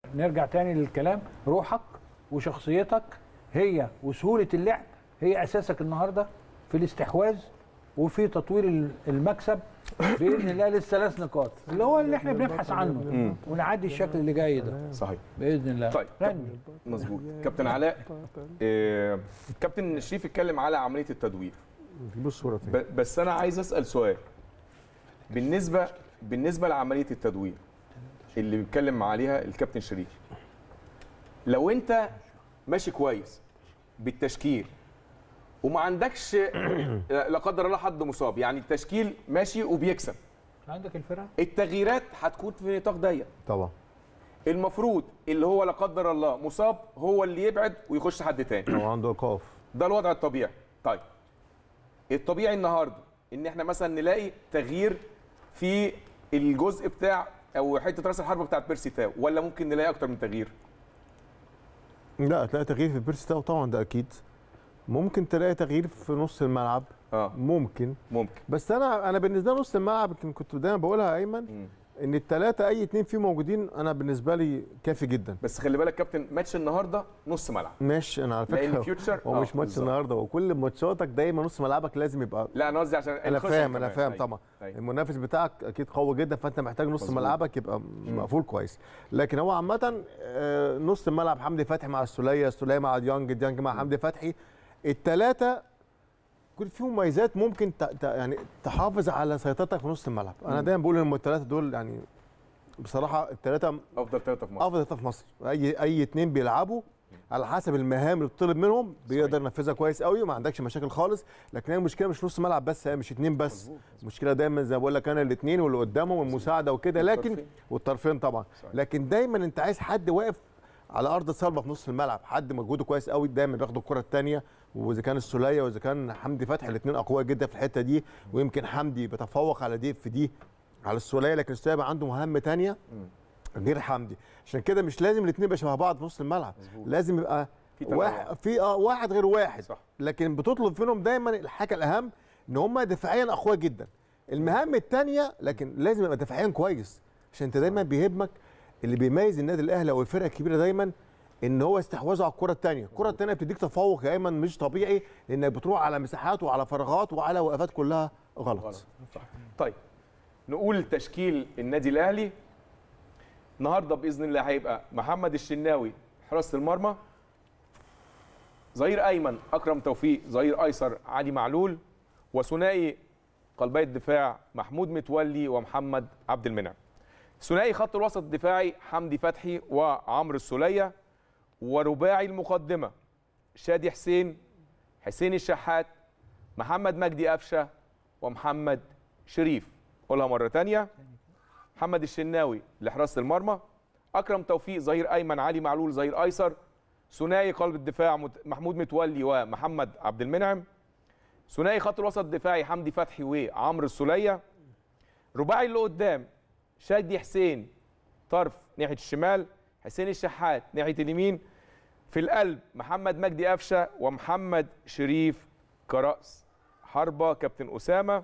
نرجع تاني للكلام روحك وشخصيتك هي وسهوله اللعب هي اساسك النهارده في الاستحواذ وفي تطوير ال- المكسب باذن الله للثلاث نقاط اللي هو اللي احنا بنبحث عنه ونعدي الشكل اللي جاي ده صحيح باذن الله طيب رني. مظبوط كابتن علاء آه، كابتن شريف اتكلم على عمليه التدوير بص صورة تاني ب- بس انا عايز اسال سؤال بالنسبه بالنسبه لعمليه التدوير اللي بيتكلم عليها الكابتن شريف لو انت ماشي كويس بالتشكيل وما عندكش لا قدر الله حد مصاب يعني التشكيل ماشي وبيكسب عندك الفرقه التغييرات هتكون في نطاق ضيق طبعا المفروض اللي هو لا قدر الله مصاب هو اللي يبعد ويخش حد تاني هو عنده ايقاف ده الوضع الطبيعي طيب الطبيعي النهارده ان احنا مثلا نلاقي تغيير في الجزء بتاع او حته راس الحربه بتاعت بيرسي تاو ولا ممكن نلاقي اكتر من تغيير لا هتلاقي تغيير في بيرسي تاو طبعا ده اكيد ممكن تلاقي تغيير في نص الملعب اه ممكن ممكن بس انا انا بالنسبه لي نص الملعب يمكن كنت دايما بقولها يا ايمن مم. ان الثلاثه اي اتنين فيهم موجودين انا بالنسبه لي كافي جدا بس خلي بالك كابتن ماتش النهارده نص ملعب ماشي انا على لان فكره فيوتشر هو مش ماتش النهارده وكل ماتشاتك دايما نص ملعبك لازم يبقى لا انا قصدي عشان انا الخصم فاهم انا كمان. فاهم أيوة. طبعا أيوة. المنافس بتاعك اكيد قوي جدا فانت محتاج نص مظبوط. ملعبك يبقى مقفول كويس لكن هو عامه آه، نص الملعب حمدي فتحي مع السوليه السوليه مع ديانج ديانج مع حمدي فتحي الثلاثه كل فيهم مميزات ممكن ت... ت... يعني تحافظ على سيطرتك في نص الملعب انا دايما بقول ان الثلاثه دول يعني بصراحه الثلاثه افضل ثلاثه في مصر افضل ثلاثه في مصر اي اي اتنين بيلعبوا على حسب المهام اللي بتطلب منهم بيقدر ينفذها كويس قوي وما عندكش مشاكل خالص لكن هي المشكله مش نص ملعب بس هي مش اتنين بس المشكله دايما زي ما بقول لك انا الاثنين واللي قدامهم والمساعده وكده لكن والطرفين. والطرفين طبعا صحيح. لكن دايما انت عايز حد واقف على ارض الصلبه في نص الملعب حد مجهوده كويس قوي دايما بياخد الكره الثانيه واذا كان السوليه واذا كان حمدي فتحي الاثنين اقوياء جدا في الحته دي ويمكن حمدي بيتفوق على دي في دي على السوليه لكن السوليه بقى عنده مهمه ثانيه غير حمدي عشان كده مش لازم الاثنين يبقى شبه بعض في نص الملعب مظبوط. لازم يبقى في تنوع. واحد في اه واحد غير واحد صح. لكن بتطلب منهم دايما الحاجه الاهم ان هم دفاعيا اقوياء جدا المهام الثانيه لكن لازم يبقى دفاعيا كويس عشان انت دايما بيهمك اللي بيميز النادي الاهلي او الفرقه الكبيره دايما ان هو استحواذه على الكره الثانيه الكره الثانيه بتديك تفوق يا ايمن مش طبيعي لانك بتروح على مساحات وعلى فراغات وعلى وقفات كلها غلط, غلط صح طيب نقول تشكيل النادي الاهلي النهارده باذن الله هيبقى محمد الشناوي حراسه المرمى ظهير ايمن اكرم توفيق ظهير ايسر علي معلول وثنائي قلبي الدفاع محمود متولي ومحمد عبد المنعم ثنائي خط الوسط الدفاعي حمدي فتحي وعمرو السوليه ورباعي المقدمه شادي حسين حسين الشحات محمد مجدي قفشه ومحمد شريف قولها مرة تانية محمد الشناوي لحراسة المرمى أكرم توفيق ظهير أيمن علي معلول ظهير أيسر ثنائي قلب الدفاع مت- محمود متولي ومحمد عبد المنعم ثنائي خط الوسط الدفاعي حمدي فتحي وعمرو السولية رباعي اللي قدام شادي حسين طرف ناحية الشمال حسين الشحات ناحية اليمين في القلب محمد مجدي قفشه ومحمد شريف كرأس حربة كابتن أسامة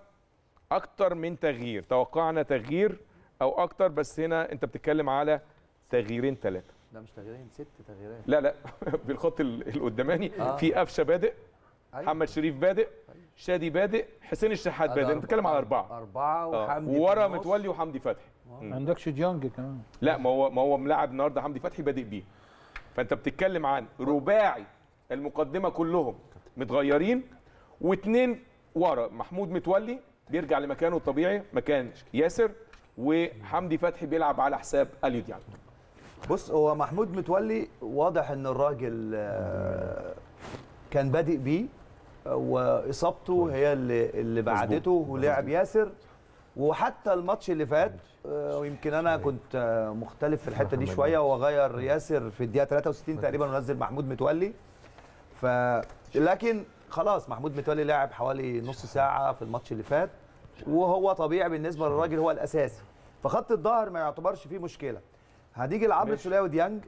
أكتر من تغيير توقعنا تغيير أو أكتر بس هنا أنت بتتكلم على تغييرين ثلاثة لا مش تغييرين ست تغييرات لا لا بالخط ال- القداماني آه. في قفشه بادئ أيوة. محمد شريف بادئ شادي بادئ حسين الشحات أده بادئ انت بتتكلم على اربعه أربعة آه. وحمدي في وورا النص. متولي وحمدي فتحي ما عندكش ديانج كمان لا ما هو ما هو ملاعب النهارده حمدي فتحي بادئ بيه فانت بتتكلم عن رباعي المقدمه كلهم متغيرين واثنين ورا محمود متولي بيرجع لمكانه الطبيعي مكان ياسر وحمدي فتحي بيلعب على حساب اليو ديانج بص هو محمود متولي واضح ان الراجل آه، كان بادئ بيه آه، واصابته هي اللي اللي بعدته ولعب ياسر وحتى الماتش اللي فات آه، ويمكن انا كنت آه، مختلف في الحته دي شويه وغير ياسر في الدقيقه 63 تقريبا ونزل محمود متولي ف لكن خلاص محمود متولي لعب حوالي نص ساعه في الماتش اللي فات وهو طبيعي بالنسبه للراجل هو الاساسي فخط الظهر ما يعتبرش فيه مشكله هنيجي لعمرو ماشي. السوليه وديانج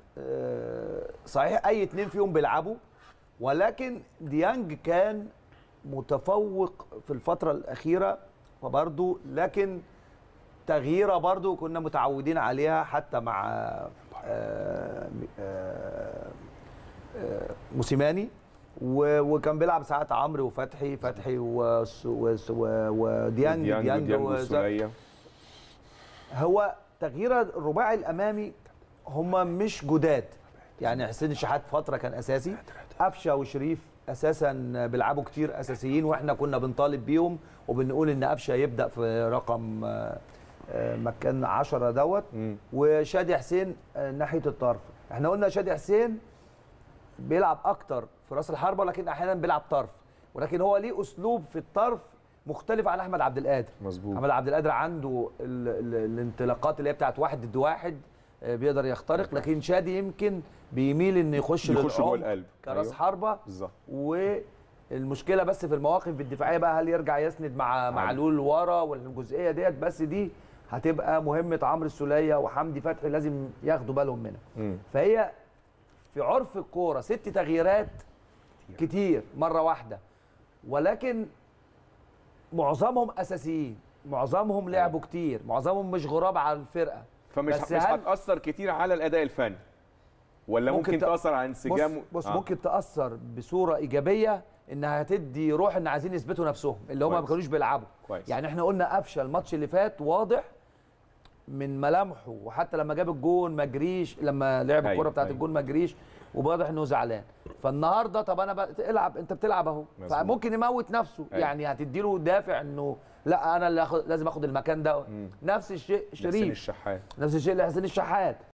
آه، صحيح اي اتنين فيهم بيلعبوا ولكن ديانج كان متفوق في الفتره الاخيره وبرضه لكن تغييره برضه كنا متعودين عليها حتى مع آه، آه، آه، موسيماني و- وكان بيلعب ساعات عمرو وفتحي فتحي وس- وس- و- وديانج ديانج ديانج وديانج وز- والسوليه هو تغيير الرباعي الامامي هم مش جداد يعني حسين الشحات فتره كان اساسي قفشه وشريف اساسا بيلعبوا كتير اساسيين واحنا كنا بنطالب بيهم وبنقول ان قفشه يبدا في رقم آه، آه، مكان 10 دوت مم. وشادي حسين آه، ناحيه الطرف احنا قلنا شادي حسين بيلعب اكتر في راس الحربه لكن احيانا بيلعب طرف ولكن هو ليه اسلوب في الطرف مختلف عن احمد عبد القادر مظبوط احمد عبد القادر عنده ال ال الانطلاقات اللي هي بتاعت واحد ضد واحد آه، بيقدر يخترق لكن شادي يمكن بيميل انه يخش يخش جوه للعمق القلب كراس أيوه. حربه بالظبط والمشكله بس في المواقف الدفاعيه بقى هل يرجع يسند مع معلول ورا والجزئيه ديت بس دي هتبقى مهمه عمرو السوليه وحمدي فتحي لازم ياخدوا بالهم منها مم. فهي في عرف الكوره ست تغييرات كتير مره واحده ولكن معظمهم اساسيين معظمهم لعبوا كتير معظمهم مش غراب على الفرقه فمش بس مش هل- هتاثر كتير على الاداء الفني ولا ممكن, ممكن ممكن ت- تاثر على بص, انسجام بص آه. ممكن تاثر بصوره ايجابيه انها هتدي روح ان عايزين يثبتوا نفسهم اللي هم ما كويس. كانوش بيلعبوا كويس. يعني احنا قلنا قفشه الماتش اللي فات واضح من ملامحه وحتى لما جاب الجون ما جريش لما لعب أيوة، الكوره بتاعت أيوة. الجون ما جريش وواضح انه زعلان فالنهارده طب انا بقى العب انت بتلعب اهو مظبوط. فممكن يموت نفسه أيوة. يعني هتدي له دافع انه لا انا اللي أخد لازم اخد المكان ده مم. نفس الشيء حسين شريف الشحات نفس الشيء لحسين الشحات